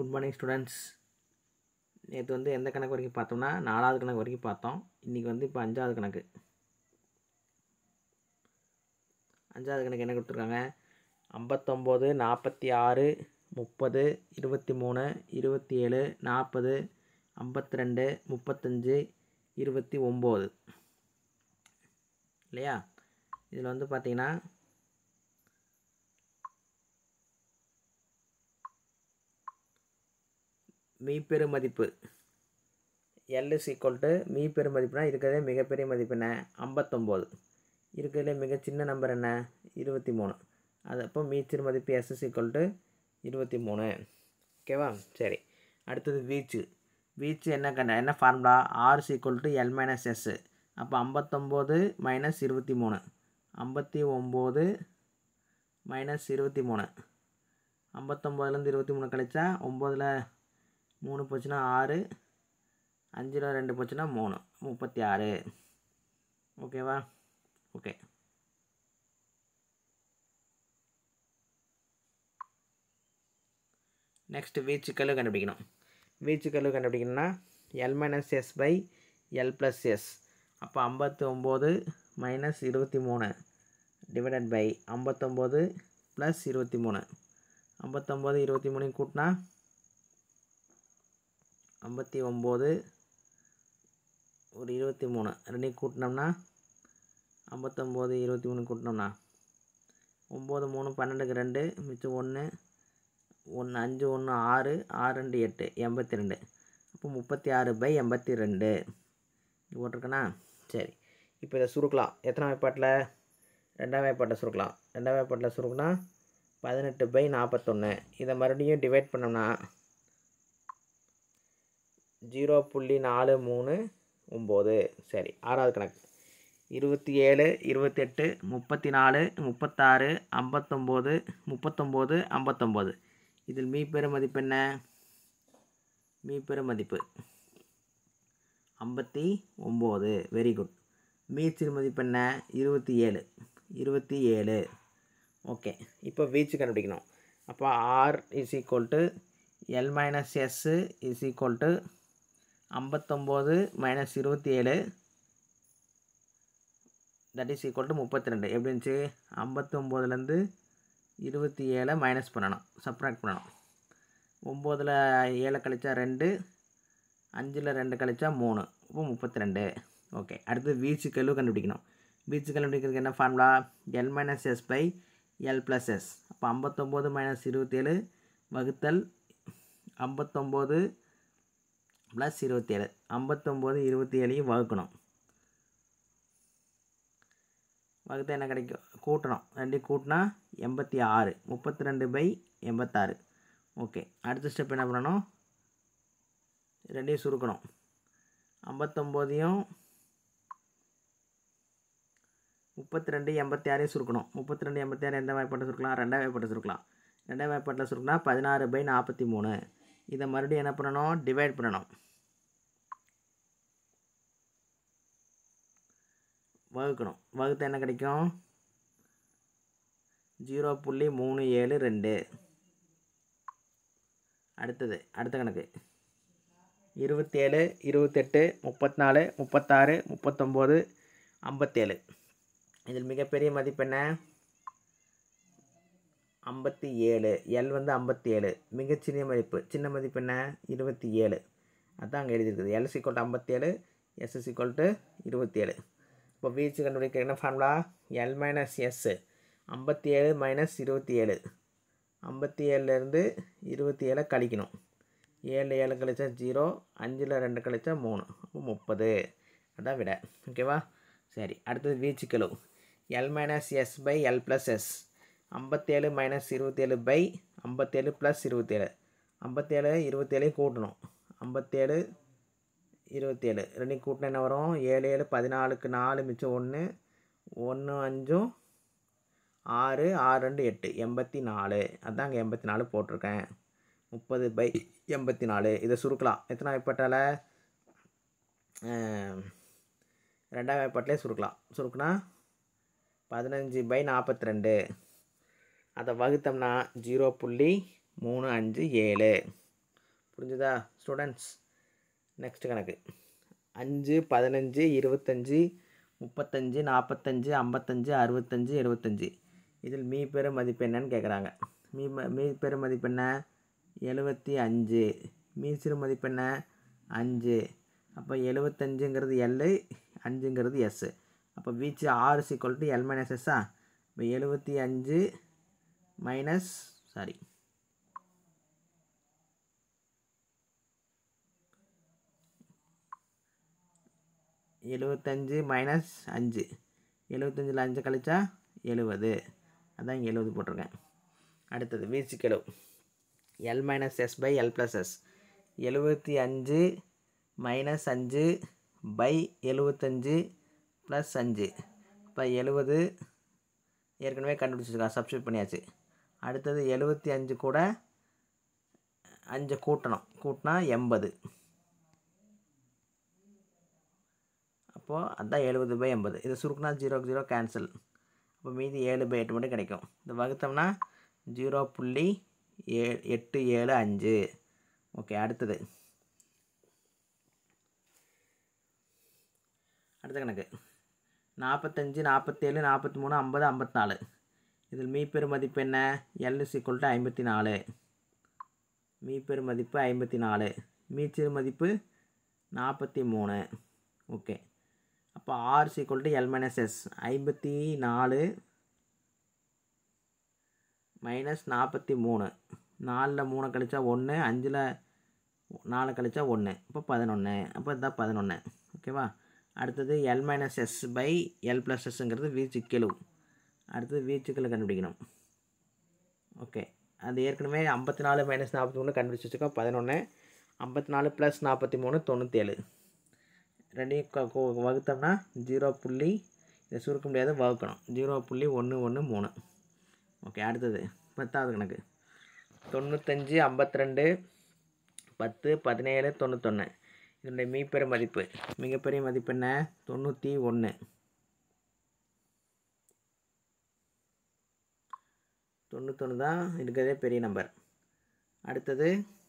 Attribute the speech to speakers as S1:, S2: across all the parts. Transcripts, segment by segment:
S1: good morning students நேற்று வந்து எந்த கணக்கு வரைக்கும் பார்த்தோம்னா நாலாவது கணக்கு வரைக்கும் பார்த்தோம் இன்றைக்கி வந்து இப்போ அஞ்சாவது கணக்கு அஞ்சாவது கணக்கு என்ன கொடுத்துருக்காங்க ஐம்பத்தொம்போது நாற்பத்தி ஆறு முப்பது இருபத்தி மூணு இருபத்தி ஏழு நாற்பது ஐம்பத்தி ரெண்டு முப்பத்தஞ்சு இருபத்தி ஒம்பது இல்லையா இதில் வந்து பார்த்தீங்கன்னா மீப்பெரு மதிப்பு எல் இஸ் ஈக்குவல் டு மீப்பெரு மதிப்புனா இருக்கிறதே மிகப்பெரிய மதிப்பு என்ன ஐம்பத்தொம்போது இருக்கிறதுலே மிக சின்ன நம்பர் என்ன இருபத்தி மூணு அது அப்போ மீச்சிறு மதிப்பு எஸ் இஸ் ஈக்குவல் டு இருபத்தி மூணு ஓகேவா சரி அடுத்தது வீச்சு வீச்சு என்ன கண்ட என்ன formula R equal to L minus S அப்போ ஐம்பத்தொம்போது மைனஸ் இருபத்தி மூணு ஐம்பத்தி ஒம்பது மைனஸ் இருபத்தி மூணு ஐம்பத்தொம்போதுலேருந்து இருபத்தி மூணு கழிச்சா ஒம்போதில் மூணு போச்சுன்னா ஆறு அஞ்சில் ரெண்டு போச்சுன்னா மூணு முப்பத்தி ஆறு ஓகேவா ஓகே நெக்ஸ்ட் வீச்சுக்கல்லு கண்டுபிடிக்கணும் வீச்சுக்கல்லு கண்டுபிடிக்கணும்னா L minus S by L plus S அப்போ ஐம்பத்தி ஒம்பது மைனஸ் இருபத்தி மூணு டிவைடட் பை ஐம்பத்தொம்போது ப்ளஸ் இருபத்தி மூணு ஐம்பத்தொம்போது இருபத்தி மூணையும் கூட்டினா ஐம்பத்தி ஒம்பது ஒரு இருபத்தி மூணு ரெண்டையும் கூட்டினோம்னா ஐம்பத்தொம்போது இருபத்தி மூணு கூட்டினோம்னா ஒம்பது மூணு பன்னெண்டுக்கு ரெண்டு மிச்சம் ஒன்று ஒன்று அஞ்சு ஒன்று ஆறு ஆறு ரெண்டு எட்டு எண்பத்தி ரெண்டு அப்போ முப்பத்தி ஆறு பை எண்பத்தி ரெண்டு போட்டிருக்கேனா சரி இப்போ இதை சுருக்கலாம் எத்தனை வாய்ப்பாட்டில் ரெண்டாம் வாய்ப்பாட்டில் சுருக்கலாம் ரெண்டாம் வாய்ப்பாட்டில் சுருக்குனா பதினெட்டு பை நாற்பத்தொன்று இதை மறுபடியும் டிவைட் பண்ணோம்னா ஜீரோ புள்ளி நாலு மூணு ஒம்பது சரி ஆறாவது கணக்கு இருபத்தி ஏழு இருபத்தெட்டு முப்பத்தி நாலு முப்பத்தாறு ஐம்பத்தொம்போது முப்பத்தொம்போது ஐம்பத்தொம்போது இதில் மீப்பெரு மதிப்பு என்ன மீப்பெரு மதிப்பு ஐம்பத்தி ஒம்பது வெரி குட் மீச்சிறு மதிப்பு என்ன இருபத்தி ஏழு இருபத்தி ஏழு ஓகே இப்போ வீச்சு கண்டுபிடிக்கணும் அப்போ R is equal to L minus S is equal to ஐம்பத்தொம்போது மைனஸ் இருபத்தி ஏழு தட் இஸ் ஈக்குவல் டு முப்பத்தி ரெண்டு எப்படி இருந்துச்சு ஐம்பத்தொம்போதுலேருந்து இருபத்தி ஏழை மைனஸ் பண்ணணும் சப்ராக்ட் பண்ணணும் ஒம்போதில் ஏழை கழிச்சா ரெண்டு அஞ்சில் ரெண்டு கழிச்சா மூணு இப்போ முப்பத்தி ரெண்டு ஓகே அடுத்து வீச்சு கெழு கண்டுபிடிக்கணும் வீச்சு கண்டுபிடிக்கிறதுக்கு என்ன formula L minus S by L plus S அப்போ ஐம்பத்தொம்போது மைனஸ் இருபத்தேழு வகுத்தல் ஐம்பத்தொம்போது ப்ளஸ் இருபத்தேழு ஐம்பத்தொம்போது இருபத்தி ஏழையும் வகுக்கணும் வகுத்தா என்ன கிடைக்கும் கூட்டணும் ரெண்டையும் கூட்டினா எண்பத்தி ஆறு முப்பத்தி ரெண்டு பை எண்பத்தாறு ஓகே அடுத்த ஸ்டெப் என்ன பண்ணணும் ரெண்டையும் சுருக்கணும் ஐம்பத்தொம்போதையும் முப்பத்தி ரெண்டு எண்பத்தி ஆறையும் சுருக்கணும் முப்பத்தி ரெண்டு எண்பத்தி ஆறு எந்த வாய்ப்பாட்டை சுருக்கலாம் ரெண்டாம் வாய்ப்பாட்டை சுருக்கலாம் ரெண்டாம் வாய்ப்பாட்டில் சுருக்கினா பதினாறு பை நாற்பத்தி மூணு இதை மறுபடியும் என்ன பண்ணணும் டிவைட் பண்ணணும் வகுக்கணும் வகுத்து என்ன கிடைக்கும் ஜீரோ புள்ளி மூணு ஏழு ரெண்டு அடுத்தது அடுத்த கணக்கு இருபத்தேழு இருபத்தெட்டு முப்பத்தி நாலு முப்பத்தாறு முப்பத்தொம்போது ஐம்பத்தேழு இதில் மிகப்பெரிய மதிப்பு என்ன ஐம்பத்தி ஏழு எல் வந்து ஐம்பத்தி ஏழு மிகச்சிறிய மதிப்பு சின்ன மதிப்பு என்ன இருபத்தி ஏழு அதுதான் அங்கே எழுதியிருக்குது எல் சிக்வல் டு ஐம்பத்தேழு எஸ் சிக்வல் டு இருபத்தி ஏழு இப்போ வீச்சு கண்டுபிடிக்க என்ன ஃபார்முலா எல் மைனஸ் எஸ்ஸு ஐம்பத்தி ஏழு மைனஸ் இருபத்தி ஏழு ஐம்பத்தி ஏழுலேருந்து இருபத்தி ஏழை கழிக்கணும் ஏழு ஏழு கழிச்சா ஜீரோ அஞ்சில் ரெண்டு கழிச்சா மூணு அப்போ முப்பது அதான் விட ஓகேவா சரி அடுத்தது வீச்சுக்கெழு L minus S by L plus S ஐம்பத்தேழு மைனஸ் இருபத்தேழு பை ஐம்பத்தேழு ப்ளஸ் இருபத்தேழு ஐம்பத்தேழு இருபத்தேழையும் கூட்டணும் ஐம்பத்தேழு இருபத்தேழு ரெண்டையும் கூட்டினா என்ன வரும் ஏழு ஏழு பதினாலுக்கு நாலு மிச்சம் ஒன்று ஒன்று அஞ்சும் ஆறு ஆறு ரெண்டு எட்டு எண்பத்தி நாலு அதான் அங்கே எண்பத்தி நாலு போட்டிருக்கேன் முப்பது பை எண்பத்தி நாலு இதை சுருக்கலாம் எத்தனை வாய்ப்பாட்டால் ரெண்டாம் வாய்ப்பாட்டிலே சுருக்கலாம் சுருக்குனா பதினஞ்சு பை நாற்பத்தி ரெண்டு அதை வகுத்தோம்னா ஜீரோ புள்ளி மூணு அஞ்சு ஏழு புரிஞ்சுதா ஸ்டூடெண்ட்ஸ் நெக்ஸ்ட் கணக்கு அஞ்சு பதினஞ்சு இருபத்தஞ்சி முப்பத்தஞ்சு நாற்பத்தஞ்சு ஐம்பத்தஞ்சு அறுபத்தஞ்சு எழுபத்தஞ்சு இதில் மீ பெரு மதிப்பு என்னன்னு கேட்குறாங்க மீ ம மீ பெரு மதிப்பு என்ன எழுபத்தி அஞ்சு மீ சிறு மதிப்பு என்ன அஞ்சு அப்போ எழுபத்தஞ்சுங்கிறது எல் அஞ்சுங்கிறது எஸ் அப்போ வீச்சு ஆறு சிக்வல் டு எல் மைனஸ் எஸ்ஸா இப்போ எழுபத்தி அஞ்சு மைனஸ் சாரி எழுபத்தஞ்சு மைனஸ் அஞ்சு எழுபத்தஞ்சில் அஞ்சு கழிச்சா எழுபது அதான் இங்கே எழுபது போட்டிருக்கேன் அடுத்தது வீச்சுக்கெழு L minus S by L plus S எழுபத்தி அஞ்சு மைனஸ் அஞ்சு பை எழுபத்தஞ்சு ப்ளஸ் அஞ்சு இப்போ எழுபது ஏற்கனவே கண்டுபிடிச்சிருக்கா சப்ஸ்டியூட் பண்ணியாச்சு அடுத்தது எழுபத்தி அஞ்சு கூட அஞ்சு கூட்டணும் கூட்டினா எண்பது அப்போது அதான் எழுபது பை எண்பது இது சுருக்குனா ஜீரோக்கு ஜீரோ கேன்சல் அப்போ மீதி ஏழு பை எட்டு மட்டும் கிடைக்கும் இந்த வகுத்தோம்னா ஜீரோ புள்ளி ஏ எட்டு ஏழு அஞ்சு ஓகே அடுத்தது அடுத்த கணக்கு நாற்பத்தஞ்சு நாற்பத்தேழு நாற்பத்தி மூணு ஐம்பது ஐம்பத்தாலு இதில் மீப்பெரு மதிப்பு என்ன எல் சிக்குவல் டு ஐம்பத்தி நாலு மீப்பெரு மதிப்பு ஐம்பத்தி நாலு மீச்சிறு மதிப்பு நாற்பத்தி மூணு ஓகே அப்போ R equal to L minus S ஐம்பத்தி நாலு மைனஸ் நாற்பத்தி மூணு நாலில் மூணு கழிச்சா ஒன்று அஞ்சில் நாலு கழிச்சா ஒன்று இப்போ பதினொன்று அப்போ இதுதான் பதினொன்று ஓகேவா அடுத்தது L minus S by L plus எஸ்ஸுங்கிறது வீச்சுக்கெழு அடுத்தது வீச்சுக்களை கண்டுபிடிக்கணும் ஓகே அது ஏற்கனவே ஐம்பத்தி நாலு மைனஸ் நாற்பத்தி மூணு கண்டுபிடிச்சி வச்சுக்கோம் பதினொன்று ஐம்பத்தி நாலு ப்ளஸ் நாற்பத்தி மூணு தொண்ணூற்றேழு ரெண்டையும் க- கு- வகுத்தோம்னா ஜீரோ புள்ளி இதை சுருக்க முடியாது வகுக்கணும் ஜீரோ புள்ளி ஒன்று ஒன்று மூணு ஓகே அடுத்தது பத்தாவது கணக்கு தொண்ணூத்தஞ்சு ஐம்பத்தி ரெண்டு பத்து பதினேழு தொண்ணூத்தொன்று இதனுடைய மீப்பெரு மதிப்பு மிகப்பெரிய மதிப்பு என்ன தொண்ணூற்றி ஒன்று தொண்ணூத்தொன்று தான் இருக்கிறதே பெரிய நம்பர் அடுத்தது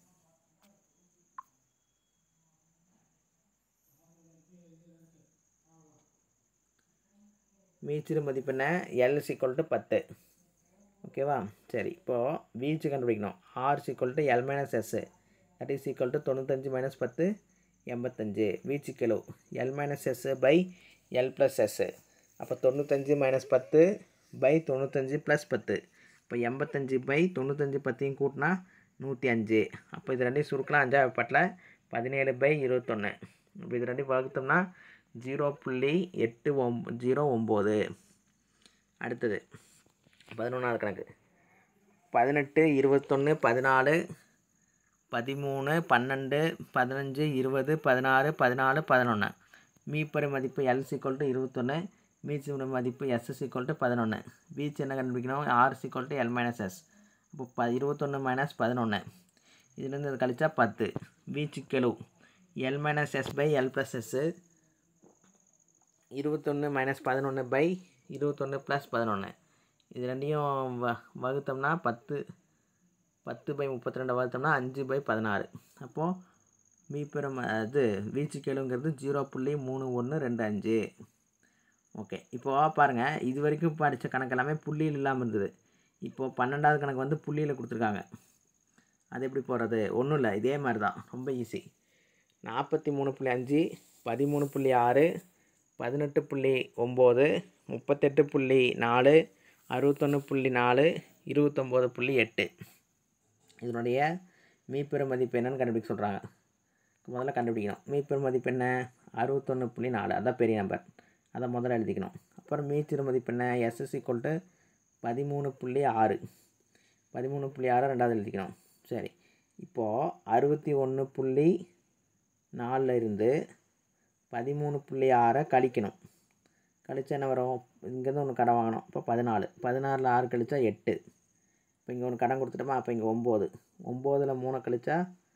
S1: மீச்சிறு மதிப்பு என்ன எல் சிக்வல் டு பத்து ஓகேவா சரி இப்போது வீச்சு கண்டுபிடிக்கணும் R equal to L minus S that is equal to தொண்ணூத்தஞ்சு மைனஸ் பத்து எண்பத்தஞ்சு வீச்சு கிலோ L minus S by L plus S அப்போ தொண்ணூத்தஞ்சு மைனஸ் பத்து பை தொண்ணூத்தஞ்சு ப்ளஸ் பத்து இப்போ எண்பத்தஞ்சு பை தொண்ணூத்தஞ்சு பத்தையும் கூட்டினா நூற்றி அஞ்சு அப்போ இது ரெண்டையும் சுருக்கலாம் அஞ்சாவது பாட்டில் பதினேழு பை இருபத்தொன்று இப்போ இது ரெண்டையும் வகுத்தோம்னா ஜீரோ புள்ளி எட்டு ஒம் ஜீரோ ஒம்பது அடுத்தது பதினொன்றாவது கணக்கு பதினெட்டு இருபத்தொன்று பதினாலு பதிமூணு பன்னெண்டு பதினஞ்சு இருபது பதினாறு பதினாலு பதினொன்று மீப்பரு மதிப்பு எல் சிக்வல் டு இருபத்தொன்று மீச்சு மதிப்பு எஸ் சிக்வல் டு பதினொன்று வீச்சு என்ன கண்டுபிடிக்கணும் R equal to L minus S இப்போ ப இருபத்தொன்று மைனஸ் பதினொன்று இதுலேருந்து இது கழிச்சா பத்து வீச்சு கெழு L minus S by L plus S இருபத்தொன்று மைனஸ் பதினொன்று பை இருபத்தொன்று ப்ளஸ் பதினொன்று இது ரெண்டையும் வ வகுத்தோம்னா பத்து பத்து பை முப்பத்தி ரெண்டு வகுத்தோம்னா அஞ்சு பை பதினாறு அப்போது மீப்பெரும் இது வீச்சு கேளுங்கிறது ஜீரோ புள்ளி மூணு ஒன்று ரெண்டு அஞ்சு ஓகே இப்போது பாருங்கள் இது வரைக்கும் படித்த கணக்கு எல்லாமே புள்ளியில் இல்லாமல் இருந்தது இப்போது பன்னெண்டாவது கணக்கு வந்து புள்ளியில் கொடுத்துருக்காங்க அது எப்படி போடுறது ஒன்றும் இல்லை இதே மாதிரி தான் ரொம்ப ஈஸி நாற்பத்தி மூணு புள்ளி அஞ்சு பதிமூணு புள்ளி ஆறு பதினெட்டு புள்ளி ஒம்பது முப்பத்தெட்டு புள்ளி நாலு அறுபத்தொன்று புள்ளி நாலு இருபத்தொம்போது புள்ளி எட்டு இதனுடைய மீப்பெரு மதிப்பு என்னன்னு கண்டுபிடிக்க சொல்கிறாங்க முதல்ல கண்டுபிடிக்கணும் மீப்பெரு மதிப்பு என்ன அறுபத்தொன்று புள்ளி நாலு அதான் பெரிய நம்பர் அதை முதல்ல எழுதிக்கணும் அப்புறம் மீச்சிறு மதிப்பு என்ன எஸ்எஸ்சி கொல்ட்டு பதிமூணு புள்ளி ஆறு பதிமூணு புள்ளி ஆறு ரெண்டாவது எழுதிக்கணும் சரி இப்போது அறுபத்தி ஒன்று புள்ளி நாலில் இருந்து பதிமூணு புள்ளி ஆறை கழிக்கணும் கழிச்சா என்ன வரும் இங்கேருந்து ஒன்று கடன் வாங்கணும் இப்போ பதினாலு பதினாறில் ஆறு கழிச்சா எட்டு இப்போ இங்கே ஒன்று கடன் கொடுத்துட்டோமா அப்போ இங்கே ஒம்பது ஒம்போதில் மூணு கழிச்சா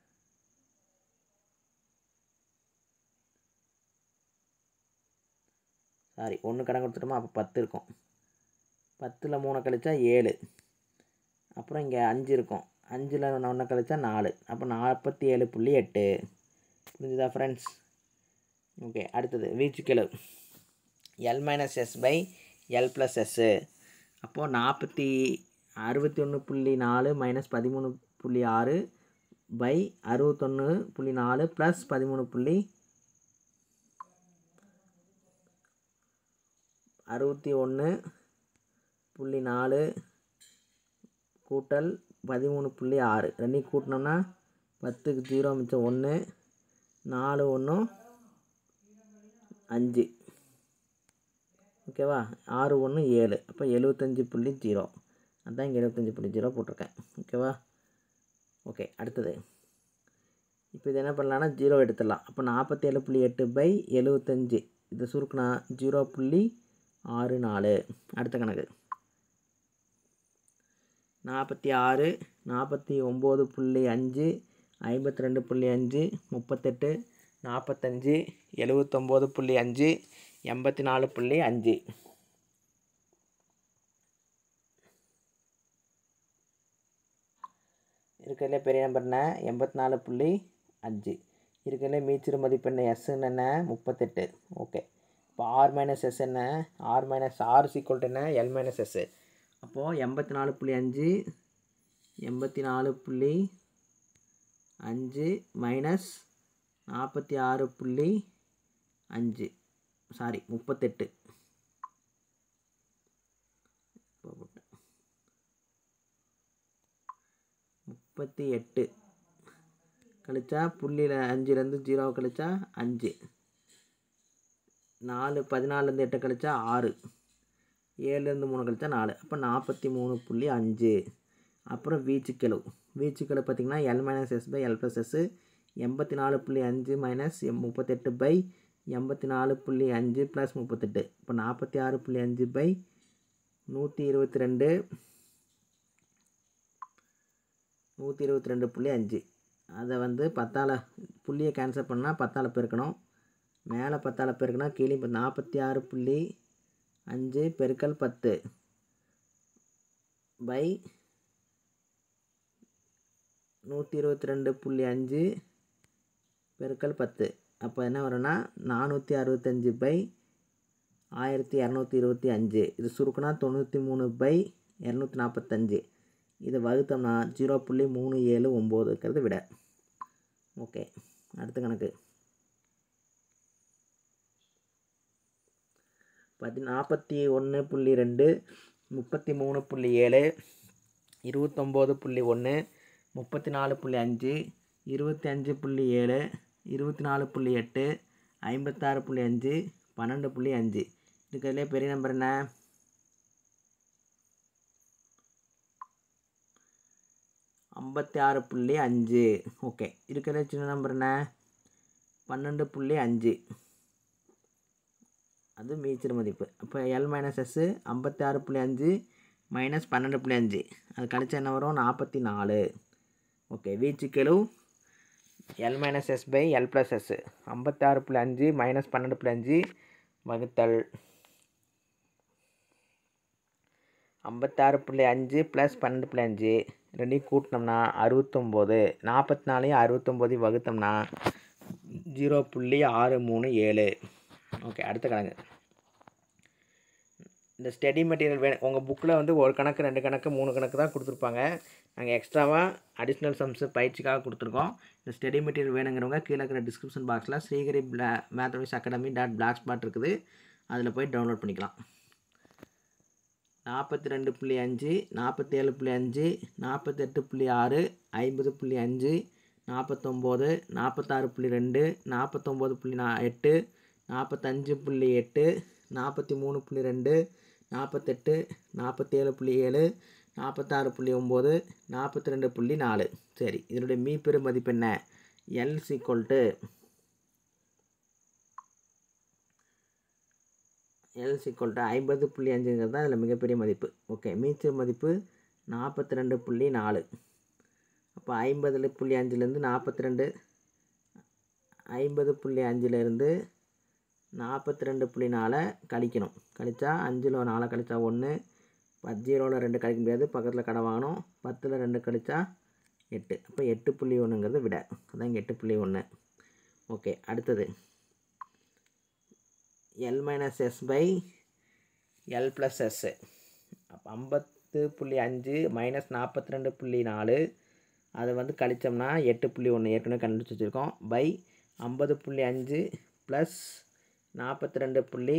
S1: சாரி ஒன்று கடன் கொடுத்துட்டோமா அப்போ பத்து இருக்கும் பத்தில் மூணு கழிச்சா ஏழு அப்புறம் இங்கே அஞ்சு இருக்கும் அஞ்சில் ஒன்று கழிச்சா நாலு அப்போ நாற்பத்தி ஏழு புள்ளி எட்டு புரிஞ்சுதா ஃப்ரெண்ட்ஸ் ஓகே அடுத்தது வீச்சுக்கெழு L minus S by L plus S அப்போது நாற்பத்தி அறுபத்தி ஒன்று புள்ளி நாலு மைனஸ் பதிமூணு புள்ளி ஆறு பை அறுபத்தொன்று புள்ளி நாலு ப்ளஸ் பதிமூணு புள்ளி அறுபத்தி ஒன்று புள்ளி நாலு கூட்டல் பதிமூணு புள்ளி ஆறு ரெண்டையும் கூட்டினோம்னா பத்துக்கு ஜீரோ மிச்சம் ஒன்று நாலு ஒன்றும் அஞ்சு ஓகேவா ஆறு ஒன்று ஏழு அப்போ எழுபத்தஞ்சி புள்ளி ஜீரோ அதான் இங்கே எழுபத்தஞ்சி புள்ளி ஜீரோ போட்டிருக்கேன் ஓகேவா ஓகே அடுத்தது இப்போ இது என்ன பண்ணலான்னா ஜீரோ எடுத்துடலாம் அப்போ நாற்பத்தி ஏழு புள்ளி எட்டு பை எழுபத்தஞ்சி இதை சுருக்குனா ஜீரோ புள்ளி ஆறு நாலு அடுத்த கணக்கு நாற்பத்தி ஆறு நாற்பத்தி ஒம்பது புள்ளி அஞ்சு ஐம்பத்தி ரெண்டு புள்ளி அஞ்சு முப்பத்தெட்டு நாற்பத்தஞ்சு எழுவத்தொம்போது புள்ளி அஞ்சு எண்பத்தி நாலு புள்ளி அஞ்சு இருக்கிறதுல பெரிய நம்பர் என்ன எண்பத்தி நாலு புள்ளி அஞ்சு இருக்கிறதுல மீச்சிறு மதிப்பு என்ன எஸ்ன்னு என்ன முப்பத்தெட்டு ஓகே இப்போ ஆர் மைனஸ் எஸ் என்ன ஆர் மைனஸ் ஆர் சீக்வல் என்ன எல் மைனஸ் எஸ்ஸு அப்போது எண்பத்தி நாலு புள்ளி அஞ்சு எண்பத்தி நாலு புள்ளி அஞ்சு மைனஸ் நாற்பத்தி ஆறு புள்ளி அஞ்சு சாரி முப்பத்தெட்டு முப்பத்தி எட்டு கழிச்சா புள்ளியில் அஞ்சுலேருந்து ஜீரோ கழிச்சா அஞ்சு நாலு பதினாலுலேருந்து எட்டு கழிச்சா ஆறு ஏழுலேருந்து மூணு கழிச்சா நாலு அப்போ நாற்பத்தி மூணு புள்ளி அஞ்சு அப்புறம் வீச்சுக்கெழு வீச்சுக்கெழு பார்த்திங்கன்னா L minus S by L plus S எண்பத்தி நாலு புள்ளி அஞ்சு மைனஸ் எம் முப்பத்தெட்டு பை எண்பத்தி நாலு புள்ளி அஞ்சு ப்ளஸ் முப்பத்தெட்டு இப்போ நாற்பத்தி ஆறு புள்ளி அஞ்சு பை நூற்றி இருபத்தி ரெண்டு நூற்றி இருபத்தி ரெண்டு புள்ளி அஞ்சு அதை வந்து பத்தால் புள்ளியை கேன்சல் பண்ணால் பத்தால் பெருக்கணும் மேலே பத்தால் பெருக்கினா கீழே இப்போ நாற்பத்தி ஆறு புள்ளி அஞ்சு பெருக்கல் பத்து பை நூற்றி இருபத்தி ரெண்டு புள்ளி அஞ்சு பெருக்கல் பத்து அப்போ என்ன வரும்னா நானூற்றி அறுபத்தஞ்சி பை ஆயிரத்தி இரநூத்தி இருபத்தி அஞ்சு இது சுருக்குனா தொண்ணூற்றி மூணு பை இரநூத்தி நாற்பத்தஞ்சு இதை வகுத்தோம்னா ஜீரோ புள்ளி மூணு ஏழு ஒம்பது இருக்கிறது விட ஓகே அடுத்த கணக்கு பதி நாற்பத்தி ஒன்று புள்ளி ரெண்டு முப்பத்தி மூணு புள்ளி ஏழு இருபத்தொம்போது புள்ளி ஒன்று முப்பத்தி நாலு புள்ளி அஞ்சு இருபத்தி அஞ்சு புள்ளி ஏழு இருபத்தி நாலு புள்ளி எட்டு ஐம்பத்தாறு புள்ளி அஞ்சு பன்னெண்டு புள்ளி அஞ்சு இருக்கிறதுலே பெரிய நம்பர் என்ன ஐம்பத்தி ஆறு புள்ளி அஞ்சு ஓகே இருக்கிறதுல சின்ன நம்பர் என்ன பன்னெண்டு புள்ளி அஞ்சு அது மீச்சர் மதிப்பு அப்போ எல் மைனஸ் எஸ்ஸு ஐம்பத்தி ஆறு புள்ளி அஞ்சு மைனஸ் பன்னெண்டு புள்ளி அஞ்சு அது கழிச்சா என்ன வரும் நாற்பத்தி நாலு ஓகே வீச்சுக்கெழு L minus S by L plus S ஐம்பத்தாறு புள்ளி அஞ்சு மைனஸ் பன்னெண்டு புள்ளி அஞ்சு வகுத்தல் ஐம்பத்தாறு புள்ளி அஞ்சு ப்ளஸ் பன்னெண்டு புள்ளி அஞ்சு ரெண்டையும் கூட்டினோம்னா அறுபத்தொம்போது நாற்பத்தி நாலையும் அறுபத்தொம்போதையும் வகுத்தோம்னா ஜீரோ புள்ளி ஆறு மூணு ஏழு ஓகே அடுத்த கணக்கு இந்த ஸ்டடி மெட்டீரியல் வே உங்கள் புக்கில் வந்து ஒரு கணக்கு ரெண்டு கணக்கு மூணு கணக்கு தான் கொடுத்துருப்பாங்க நாங்கள் எக்ஸ்ட்ராவாக அடிஷ்னல் சம்ஸு பயிற்சிக்காக கொடுத்துருக்கோம் இந்த ஸ்டடி மெட்டீரியல் வேணுங்கிறவங்க கீழே இருக்கிற டிஸ்கிரிப்ஷன் பாக்ஸில் ஸ்ரீஹரி பிளா mathematics academy dot blogspot இருக்குது அதில் போய் டவுன்லோட் பண்ணிக்கலாம் நாற்பத்தி ரெண்டு புள்ளி அஞ்சு நாற்பத்தேழு புள்ளி அஞ்சு நாற்பத்தெட்டு புள்ளி ஆறு ஐம்பது புள்ளி அஞ்சு நாற்பத்தொம்போது நாற்பத்தாறு புள்ளி ரெண்டு நாற்பத்தொம்போது புள்ளி நா எட்டு நாற்பத்தஞ்சு புள்ளி எட்டு நாற்பத்தி மூணு புள்ளி ரெண்டு நாற்பத்தெட்டு நாற்பத்தேழு புள்ளி ஏழு நாற்பத்தாறு புள்ளி ஒம்பது நாற்பத்தி ரெண்டு புள்ளி நாலு சரி இதனுடைய மீப்பெரு மதிப்பு என்ன எல் சீக்வல் எல் சீக்வல் ஐம்பது புள்ளி அஞ்சுங்கிறது தான் இதில் மிகப்பெரிய மதிப்பு ஓகே மீச்சர் மதிப்பு நாற்பத்தி ரெண்டு புள்ளி நாலு அப்போ ஐம்பது புள்ளி அஞ்சுலேருந்து நாற்பத்தி ரெண்டு ஐம்பது புள்ளி அஞ்சுலேருந்து நாற்பத்தி ரெண்டு புள்ளி நாலை கழிக்கணும் கழிச்சா அஞ்சில் நாலை கழிச்சா ஒன்று ஜீரோவில் ரெண்டு கழிக்க முடியாது பக்கத்தில் கடை வாங்கணும் பத்தில் ரெண்டு கழிச்சா எட்டு அப்போ எட்டு புள்ளி ஒன்றுங்கிறது விட அதான் இங்கே எட்டு புள்ளி ஒன்று ஓகே அடுத்தது L minus S by L plus S அப்போ ஐம்பத்து புள்ளி அஞ்சு மைனஸ் நாற்பத்தி ரெண்டு புள்ளி நாலு அதை வந்து கழித்தோம்னா எட்டு புள்ளி ஒன்று ஏற்கனவே கண்டுபிடிச்சி வச்சுருக்கோம் பை ஐம்பது புள்ளி அஞ்சு ப்ளஸ் நாற்பத்தி ரெண்டு புள்ளி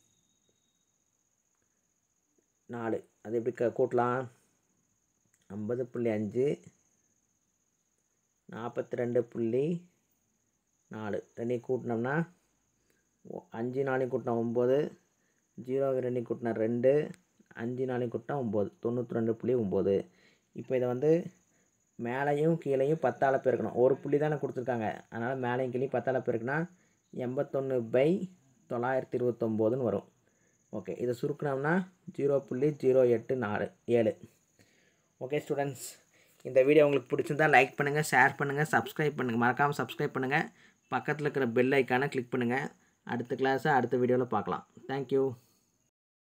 S1: நாலு அது எப்படி க கூட்டலாம் ஐம்பது புள்ளி அஞ்சு நாற்பத்தி ரெண்டு புள்ளி நாலு ரெண்டையும் கூட்டினோம்னா ஒ- அஞ்சு நாளையும் கூட்டினா ஒம்பது ஜீரோ ரெண்டையும் கூட்டினா ரெண்டு அஞ்சு நாளையும் கூட்டினா ஒம்பது தொண்ணூற்றி ரெண்டு புள்ளி ஒம்பது இப்போ இதை வந்து மேலேயும் கீழேயும் பத்தால் பெருக்கணும் ஒரு புள்ளி தானே கொடுத்துருக்காங்க அதனால் மேலேயும் கீழேயும் பத்தால் பெருக்குனா எண்பத்தொன்று பை தொள்ளாயிரத்தி இருபத்தொம்போதுன்னு வரும் ஓகே இதை சுருக்கினோம்னா ஜீரோ புள்ளி ஜீரோ எட்டு நாலு ஏழு ஓகே ஸ்டூடெண்ட்ஸ் இந்த வீடியோ உங்களுக்கு பிடிச்சிருந்தா லைக் பண்ணுங்கள் ஷேர் பண்ணுங்கள் சப்ஸ்கிரைப் பண்ணுங்கள் மறக்காமல் சப்ஸ்கிரைப் பண்ணுங்கள் பக்கத்தில் இருக்கிற பெல் ஐக்கானை கிளிக் பண்ணுங்கள் அடுத்த கிளாஸை அடுத்த வீடியோவில் பார்க்கலாம் தேங்க்யூ